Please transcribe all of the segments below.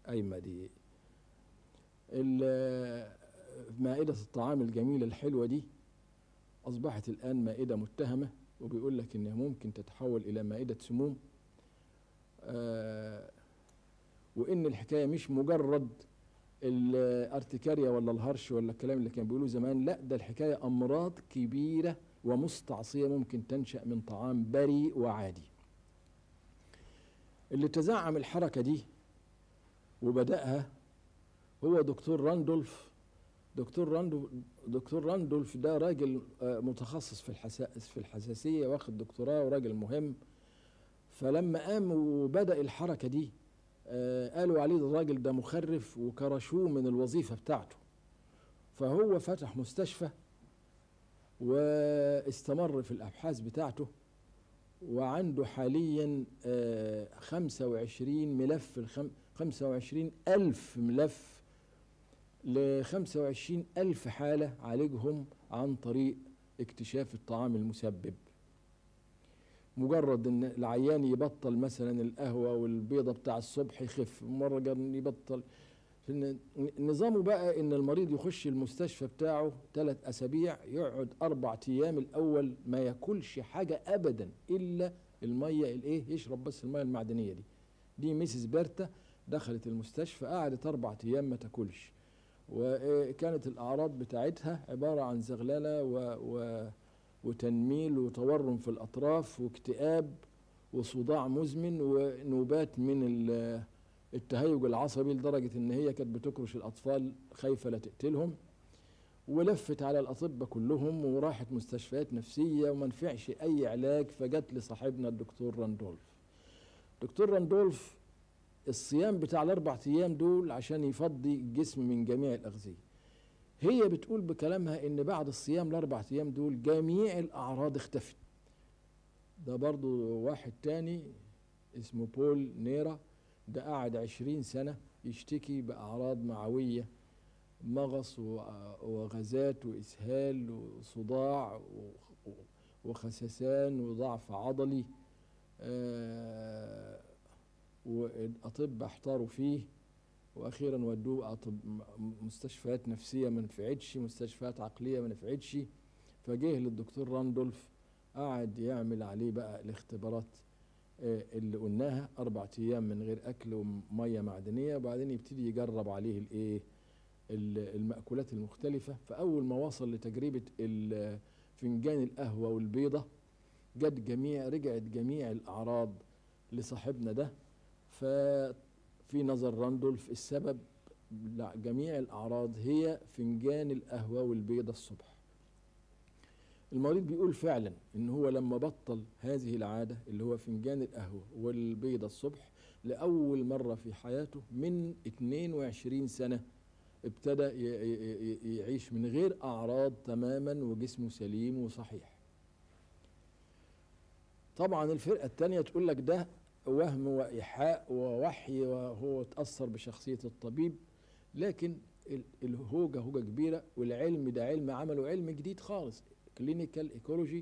قايمة دي ال- مائدة الطعام الجميلة الحلوة دي أصبحت الآن مائدة متهمة وبيقول لك إنها ممكن تتحول إلى مائدة سموم آه، وإن الحكاية مش مجرد الارتكاريا ولا الهرش ولا الكلام اللي كان بيقولوه زمان لا ده الحكاية أمراض كبيرة ومستعصية ممكن تنشأ من طعام بريء وعادي اللي تزعم الحركة دي وبدأها هو دكتور راندولف دكتور راندولف دكتور راندولف ده راجل آه، متخصص في الحساس في الحساسية واخد دكتوراه وراجل مهم فلما قام وبدأ الحركة دي آه، قالوا عليه الراجل ده مخرف وكرشوه من الوظيفة بتاعته فهو فتح مستشفى واستمر في الأبحاث بتاعته وعنده حاليا آه، 25 ملف الخم- 25 ألف ملف ل 25 ألف حالة عالجهم عن طريق اكتشاف الطعام المسبب مجرد ان العيان يبطل مثلا القهوة والبيضة بتاع الصبح يخف مرة جر- يبطل إن نظامه بقى ان المريض يخش المستشفى بتاعه ثلاث اسابيع يقعد اربع ايام الاول ما ياكلش حاجة ابدا الا المية الايه يشرب بس المية المعدنية دي دي ميسيس بيرتا دخلت المستشفى قعدت اربع ايام ما تاكلش وكانت الاعراض بتاعتها عبارة عن زغللة و, و وتنميل وتورم في الأطراف واكتئاب وصداع مزمن ونوبات من ال- التهيج العصبي لدرجة إن هي كانت بتكرش الأطفال خايفة لا تقتلهم ولفت على الأطباء كلهم وراحت مستشفيات نفسية وما نفعش أي علاج فجت لصاحبنا الدكتور راندولف دكتور راندولف الصيام بتاع الأربع أيام دول عشان يفضي الجسم من جميع الأغذية هي بتقول بكلامها ان بعد الصيام الاربع ايام دول جميع الاعراض اختفت ده برضو واحد تاني اسمه بول نيرا ده قعد عشرين سنة يشتكي بأعراض معوية مغص و- وغازات وإسهال وصداع و- وخسسان وضعف عضلي آه، والأطباء احتاروا فيه واخيرا ودوه أطب م- مستشفيات نفسيه ما نفعتش مستشفيات عقليه ما نفعتش فجه للدكتور راندولف قعد يعمل عليه بقى الاختبارات آه، اللي قلناها اربع ايام من غير اكل وميه معدنيه وبعدين يبتدي يجرب عليه الايه ال- المأكولات المختلفة فأول ما وصل لتجربة ال- فنجان القهوة والبيضة جت جميع رجعت جميع الأعراض لصاحبنا ده ففي نظر راندولف السبب لجميع الأعراض هي فنجان القهوة والبيضة الصبح المريض بيقول فعلا ان هو لما بطل هذه العادة اللي هو فنجان القهوة والبيضة الصبح لأول مرة في حياته من 22 سنة ابتدى ي- ي- ي- يعيش من غير أعراض تماما وجسمه سليم وصحيح طبعا الفرقة التانية تقول لك ده وهم وإيحاء ووحي وهو تأثر بشخصية الطبيب لكن ال- الهوجة هوجة كبيرة والعلم ده علم عمله علم جديد خالص كلينيكال ايكولوجي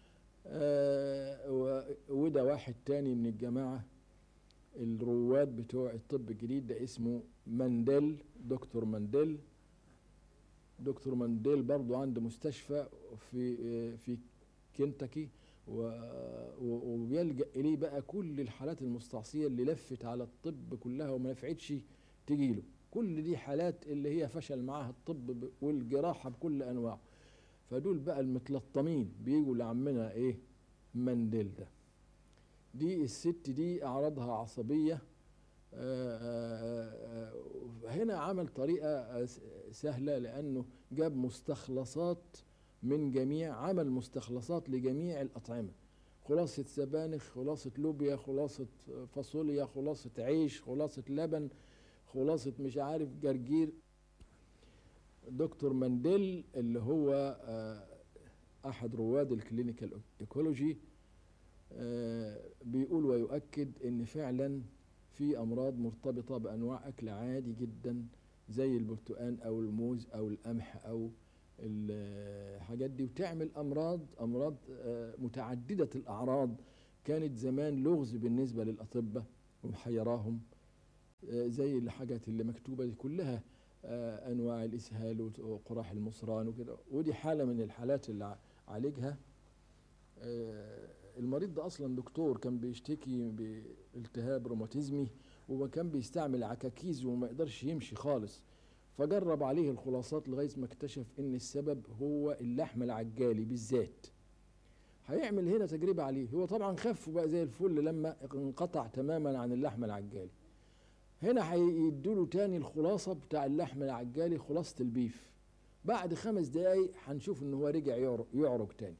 وده واحد تاني من الجماعة الرواد بتوع الطب الجديد ده اسمه مانديل دكتور مانديل دكتور مانديل برضو عنده مستشفى في آه، في كنتاكي و- و- وبيلجأ إليه بقى كل الحالات المستعصية اللي لفت على الطب كلها وما نفعتش تجيله كل دي حالات اللي هي فشل معاها الطب ب- والجراحة بكل أنواعه فدول بقى المتلطمين بيجوا لعمنا إيه مانديل ده دي الست دي أعراضها عصبية آه، آه، آه، هنا عمل طريقة آه، س- سهلة لأنه جاب مستخلصات من جميع عمل مستخلصات لجميع الأطعمة خلاصة سبانخ خلاصة لوبيا خلاصة فاصوليا خلاصة عيش خلاصة لبن خلاصة مش عارف جرجير دكتور مانديل اللي هو آه، أحد رواد الكلينيكال ايكولوجي آه، بيقول ويؤكد ان فعلا في امراض مرتبطه بانواع اكل عادي جدا زي البرتقال او الموز او القمح او الحاجات دي وتعمل امراض امراض آه، متعدده الاعراض كانت زمان لغز بالنسبه للاطباء ومحيراهم آه، زي الحاجات اللي مكتوبة دي كلها آه، أنواع الإسهال وت- وقراح المصران وكده ودي حالة من الحالات اللي ع- عالجها آه، المريض ده أصلا دكتور كان بيشتكي بالتهاب روماتيزمي وكان بيستعمل عكاكيز وما يقدرش يمشي خالص فجرب عليه الخلاصات لغاية ما اكتشف إن السبب هو اللحم العجالي بالذات هيعمل هنا تجربة عليه هو طبعا خف وبقى زي الفل لما انقطع تماما عن اللحم العجالي هنا هيدوله تاني الخلاصة بتاع اللحم العجالي خلاصة البيف بعد خمس دقايق هنشوف ان هو رجع يعرج, يعرج تاني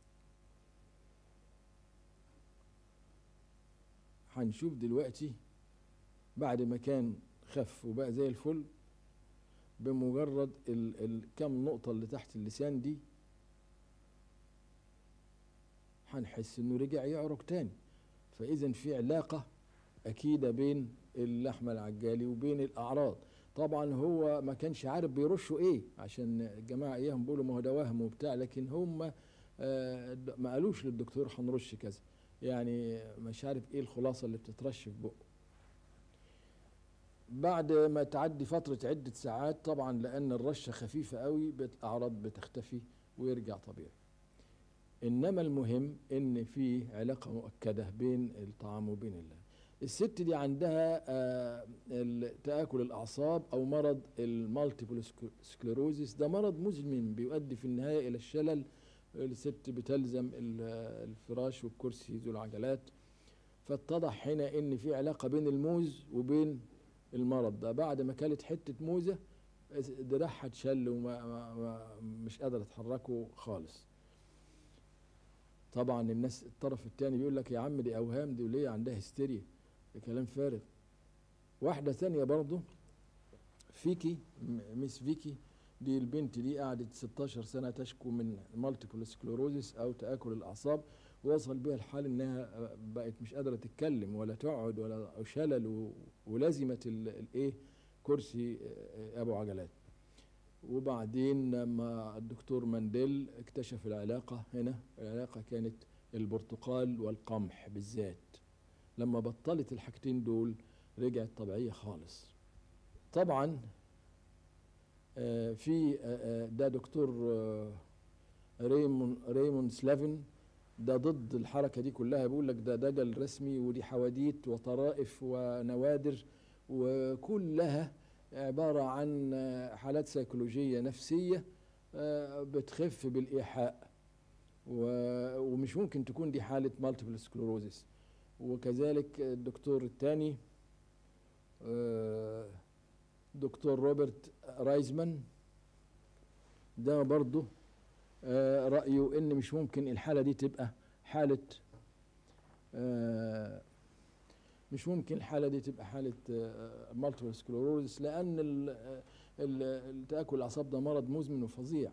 هنشوف دلوقتي بعد ما كان خف وبقى زي الفل بمجرد ال الكم نقطة اللي تحت اللسان دي هنحس انه رجع يعرج تاني فاذا في علاقة اكيدة بين اللحمة العجالي وبين الاعراض طبعا هو ما كانش عارف بيرشوا ايه عشان الجماعة اياهم بيقولوا ما هو ده وهم وبتاع لكن هم آه، ما قالوش للدكتور هنرش كذا يعني مش عارف ايه الخلاصة اللي بتترش في بقه بعد ما تعدي فترة عدة ساعات طبعا لأن الرشة خفيفة قوي الأعراض بتختفي ويرجع طبيعي إنما المهم إن في علاقة مؤكدة بين الطعام وبين الله الست دي عندها آه، ال- تآكل الأعصاب أو مرض المالتيبل سكليروزيس ده مرض مزمن بيؤدي في النهاية إلى الشلل الست بتلزم ال- الفراش والكرسي ذو العجلات فاتضح هنا ان في علاقه بين الموز وبين المرض ده بعد ما كلت حته موزه دراعها اتشل وما ما ما مش قادره تحركه خالص طبعا الناس الطرف الثاني بيقول لك يا عم دي اوهام دي وليه عندها هستيريا ده كلام فارغ واحده ثانيه برضه فيكي م- ميس فيكي دي البنت دي قعدت 16 سنه تشكو من مالتيبل سكلوروزيس او تاكل الاعصاب وصل بها الحال انها بقت مش قادره تتكلم ولا تقعد ولا شلل و- ولزمت ال- الايه كرسي آه، ابو عجلات وبعدين لما الدكتور مانديل اكتشف العلاقه هنا العلاقه كانت البرتقال والقمح بالذات لما بطلت الحاجتين دول رجعت طبيعيه خالص طبعا آه، في آه، آه، ده دكتور آه، ريمون ريمون سلافن ده ضد الحركه دي كلها بيقول لك ده دجل رسمي ودي حواديت وطرائف ونوادر وكلها عباره عن آه، حالات سيكولوجيه نفسيه آه، بتخف بالايحاء و- ومش ممكن تكون دي حاله مالتيبل سكلوروزيس وكذلك الدكتور الثاني دكتور روبرت رايزمان ده برضه آه، رأيه إن مش ممكن الحالة دي تبقى حالة آه، مش ممكن الحالة دي تبقى حالة مالتيبل سكلوروزس لأن ال- ال- ال- تآكل الأعصاب ده مرض مزمن وفظيع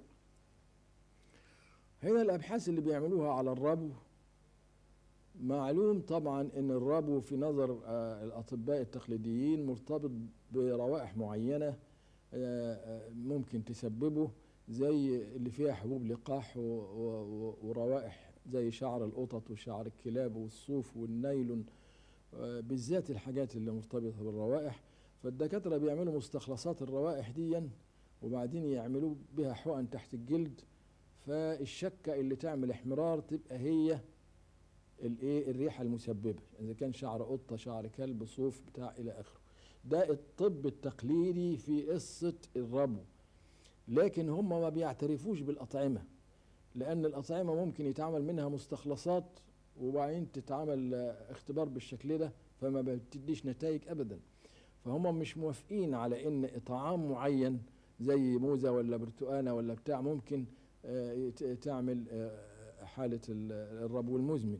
هنا الأبحاث اللي بيعملوها على الربو معلوم طبعا ان الربو في نظر آه، الاطباء التقليديين مرتبط بروائح معينه آه، آه، ممكن تسببه زي اللي فيها حبوب لقاح و- و- و- وروائح زي شعر القطط وشعر الكلاب والصوف والنايلون آه، بالذات الحاجات اللي مرتبطه بالروائح فالدكاتره بيعملوا مستخلصات الروائح دي وبعدين يعملوا بها حقن تحت الجلد فالشكه اللي تعمل احمرار تبقى هي الايه الريحه المسببه اذا كان شعر قطه شعر كلب صوف بتاع الى اخره ده الطب التقليدي في قصه الربو لكن هم ما بيعترفوش بالاطعمه لان الاطعمه ممكن يتعمل منها مستخلصات وبعدين تتعمل آه، اختبار بالشكل ده فما بتديش نتائج ابدا فهم مش موافقين على ان طعام معين زي موزه ولا برتقانه ولا بتاع ممكن آه، يت- تعمل آه، حاله ال- الربو المزمن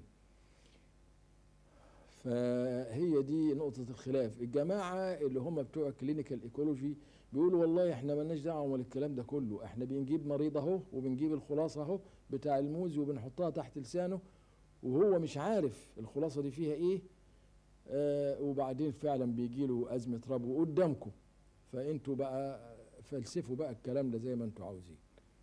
فهي دي نقطة الخلاف الجماعة اللي هم بتوع كلينيكال ايكولوجي بيقولوا والله احنا مالناش دعوة ولا الكلام ده كله احنا بنجيب مريض اهو وبنجيب الخلاصة اهو بتاع الموز وبنحطها تحت لسانه وهو مش عارف الخلاصة دي فيها ايه آه وبعدين فعلا بيجي له أزمة ربو قدامكم فانتوا بقى فلسفوا بقى الكلام ده زي ما انتوا عاوزين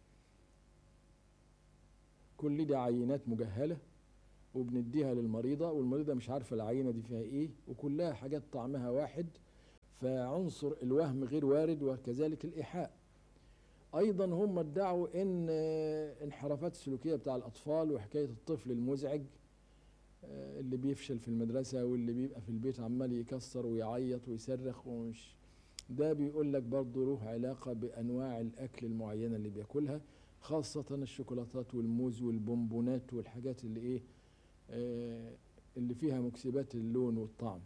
كل دي عينات مجهله وبنديها للمريضة والمريضة مش عارفة العينة دي فيها ايه وكلها حاجات طعمها واحد فعنصر الوهم غير وارد وكذلك الإيحاء أيضا هم ادعوا إن آه، انحرافات السلوكية بتاع الأطفال وحكاية الطفل المزعج آه، اللي بيفشل في المدرسة واللي بيبقى في البيت عمال يكسر ويعيط ويصرخ ومش ده بيقول لك برضه له علاقة بأنواع الأكل المعينة اللي بياكلها خاصة الشوكولاتات والموز والبونبونات والحاجات اللي إيه آه، اللي فيها مكسبات اللون والطعم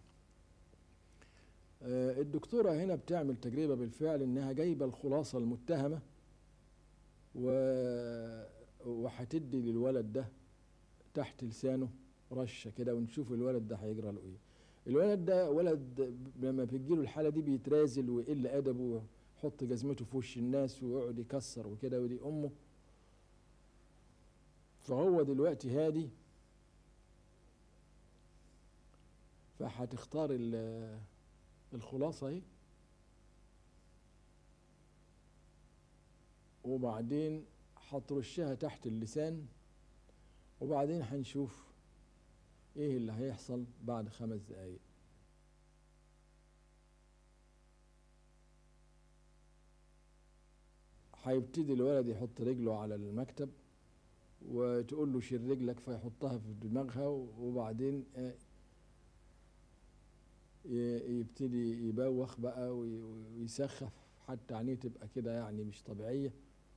آه، الدكتورة هنا بتعمل تجربة بالفعل إنها جايبة الخلاصة المتهمة و- وهتدي للولد ده تحت لسانه رشة كده ونشوف الولد ده هيجرى له إيه الولد ده ولد لما بتجيله الحالة دي بيترازل ويقل أدبه ويحط جزمته في وش الناس ويقعد يكسر وكده ودي أمه فهو دلوقتي هادي فهتختار ال- الخلاصة اهي وبعدين هترشها تحت اللسان وبعدين هنشوف ايه اللي هيحصل بعد خمس دقايق هيبتدي الولد يحط رجله على المكتب وتقول له شيل رجلك فيحطها في دماغها وبعدين آه، ي- يبتدي يبوخ بقى وي- ويسخف حتى عينيه تبقى كده يعني مش طبيعية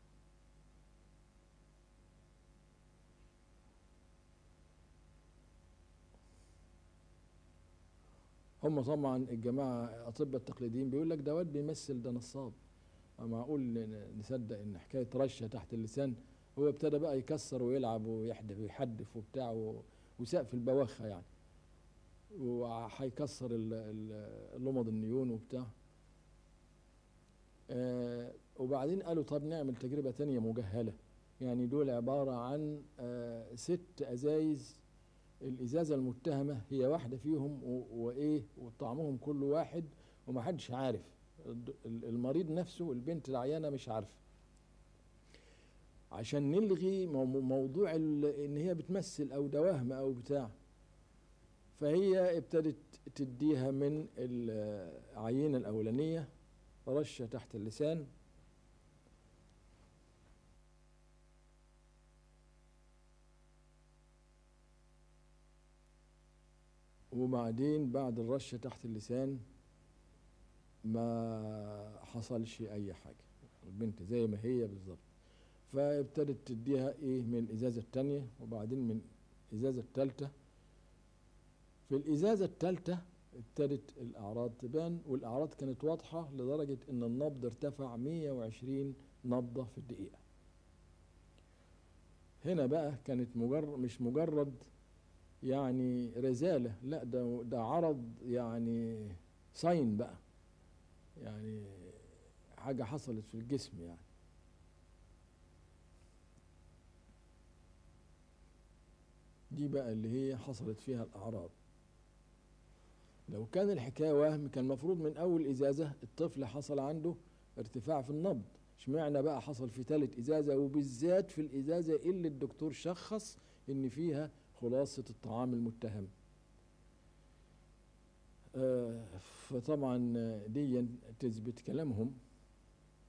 هم طبعا الجماعة أطباء التقليديين بيقول لك ده واد بيمثل ده نصاب معقول ن- نصدق إن حكاية رشة تحت اللسان هو ابتدى بقى يكسر ويلعب ويحدف ويحدف وبتاع و- وسقف البواخة يعني وهيكسر ال- ال- اللمض النيون وبتاع آه وبعدين قالوا طب نعمل تجربة تانية مجهلة يعني دول عبارة عن آه ست أزايز الإزازة المتهمة هي واحدة فيهم و- وإيه وطعمهم كل واحد ومحدش عارف الد- ال- المريض نفسه البنت العيانة مش عارفة عشان نلغي مو- موضوع ال- إن هي بتمثل أو ده وهم أو بتاع فهي ابتدت تديها من العينة الأولانية رشة تحت اللسان وبعدين بعد الرشة تحت اللسان ما حصلش أي حاجة البنت زي ما هي بالظبط فابتدت تديها إيه من الإزازة التانية وبعدين من الإزازة التالتة في الإزازة الثالثة ابتدت الأعراض تبان والأعراض كانت واضحة لدرجة إن النبض ارتفع 120 نبضة في الدقيقة هنا بقى كانت مجرد مش مجرد يعني رزالة لا ده ده عرض يعني ساين بقى يعني حاجة حصلت في الجسم يعني دي بقى اللي هي حصلت فيها الأعراض لو كان الحكاية وهم كان المفروض من أول إزازة الطفل حصل عنده ارتفاع في النبض اشمعنى بقى حصل في ثالث إزازة وبالذات في الإزازة اللي الدكتور شخص إن فيها خلاصة الطعام المتهم آه، فطبعا دي تثبت كلامهم